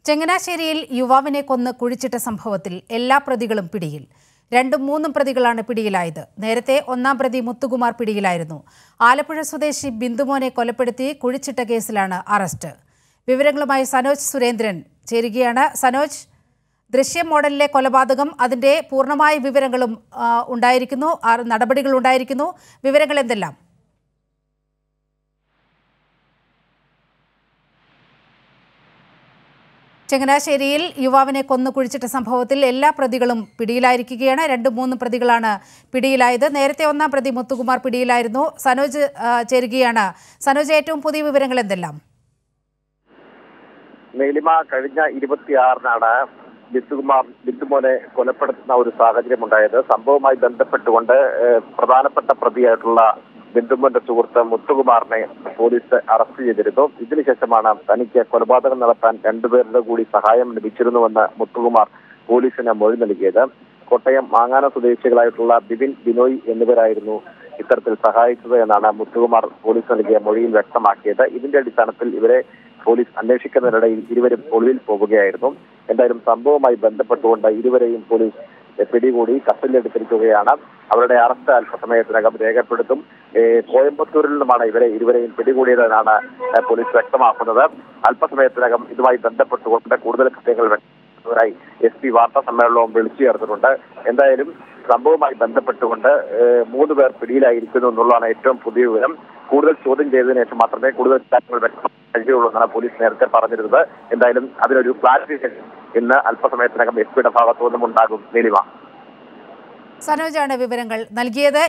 ചങ്ങനാശ്ശേരിയിൽ യുവാവിനെ കൊന്ന് കുഴിച്ചിട്ട സംഭവത്തിൽ എല്ലാ പ്രതികളും പിടിയിൽ രണ്ടും മൂന്നും പ്രതികളാണ് പിടിയിലായത് നേരത്തെ ഒന്നാം പ്രതി മുത്തുകുമാർ പിടിയിലായിരുന്നു ആലപ്പുഴ സ്വദേശി ബിന്ദുമോനെ കൊലപ്പെടുത്തി കുഴിച്ചിട്ട കേസിലാണ് അറസ്റ്റ് വിവരങ്ങളുമായി സനോജ് സുരേന്ദ്രൻ ചേരുകയാണ് സനോജ് ദൃശ്യം മോഡലിലെ കൊലപാതകം അതിന്റെ പൂർണ്ണമായ വിവരങ്ങളും ആ, ഉണ്ടായിരിക്കുന്നു ആ, നടപടികൾ ഉണ്ടായിരിക്കുന്നു വിവരങ്ങൾ എന്തെല്ലാം ചങ്ങനാശ്ശേരിയിൽ യുവാവിനെ കൊന്നു കുഴിച്ചിട്ട സംഭവത്തിൽ എല്ലാ പ്രതികളും പിടിയിലായിരിക്കുകയാണ് രണ്ട് മൂന്ന് പ്രതികളാണ് പിടിയിലായത് നേരത്തെ ഒന്നാം പ്രതി മുത്തുകുമാർ പിടിയിലായിരുന്നു സനോജ് ആ, ചേരുകയാണ് സനോജ് ഏറ്റവും പുതിയ വിവരങ്ങൾ എന്തെല്ലാം നീലിമ കഴിഞ്ഞ ഇരുപത്തിയാറിനാണ് ബിന്ദുകുമാർ ബിന്ദുമോനെ കൊലപ്പെടുത്തുന്ന ഒരു സാഹചര്യം ഉണ്ടായത് സംഭവവുമായി ബന്ധപ്പെട്ടുകൊണ്ട് ഏഹ്, പ്രധാനപ്പെട്ട പ്രതിയായിട്ടുള്ള ബിന്ദുമോന്റെ സുഹൃത്ത് മുത്തുകുമാറിനെ പോലീസ് അറസ്റ്റ് ചെയ്തിരുന്നു ഇതിനുശേഷമാണ് തനിക്ക് കൊലപാതകം നടത്താൻ രണ്ടുപേരുടെ കൂടി സഹായം ലഭിച്ചിരുന്നുവെന്ന് മുത്തുകുമാർ പോലീസിന് മൊഴി നൽകിയത് കോട്ടയം മാങ്ങാന സ്വദേശികളായിട്ടുള്ള ബിപിൻ ബിനോയ് എന്നിവരായിരുന്നു ഇത്തരത്തിൽ സഹായിച്ചത് എന്നാണ് മുത്തുകുമാർ പോലീസ് നൽകിയ മൊഴിയിൽ വ്യക്തമാക്കിയത് ഇതിന്റെ അടിസ്ഥാനത്തിൽ ഇവരെ പോലീസ് അന്വേഷിക്കുന്നതിനിടയിൽ ഇരുവരും ഒളിവിൽ പോവുകയായിരുന്നു എന്തായാലും സംഭവവുമായി ബന്ധപ്പെട്ടുകൊണ്ട് ഇരുവരെയും പോലീസ് പിടികൂടി കസ്റ്റഡിയിലെടുത്തിരിക്കുകയാണ് അവരുടെ അറസ്റ്റ് അല്പസമയത്തിനകം രേഖപ്പെടുത്തും ഏഹ് കോയമ്പത്തൂരിൽ നിന്നുമാണ് ഇവരെ ഇരുവരെയും പിടികൂടിയതെന്നാണ് ഏഹ് പോലീസ് വ്യക്തമാക്കുന്നത് അല്പസമയത്തിനകം ഇതുമായി ബന്ധപ്പെട്ടുകൊണ്ട് കൂടുതൽ കൃത്യങ്ങൾ വ്യക്തമാക്കുന്നതിനായി എസ് പി വാർത്താ സമ്മേളനവും വിളിച്ചു ചേർത്തിട്ടുണ്ട് എന്തായാലും സംഭവവുമായി ബന്ധപ്പെട്ടുകൊണ്ട് ഏഹ് മൂന്ന് പേർ പിടിയിലായിരിക്കുന്നു എന്നുള്ളതാണ് ഏറ്റവും പുതിയ വിവരം കൂടുതൽ ചോദ്യം ചെയ്തതിനു ശേഷം മാത്രമേ കൂടുതൽ കാര്യങ്ങൾ വ്യക്തമാക്കാൻ കഴിയുള്ളൂ എന്നാണ് പോലീസ് നേരത്തെ പറഞ്ഞിരുന്നത് എന്തായാലും അതിനൊരു ക്ലാരിഫിക്കേഷൻ ഇന്ന് അല്പസമയത്തിനകം എസ് പിയുടെ ഭാഗത്തു നിന്നും ഉണ്ടാകും നീലിമ സനോജാണ് വിവരങ്ങൾ നൽകിയത്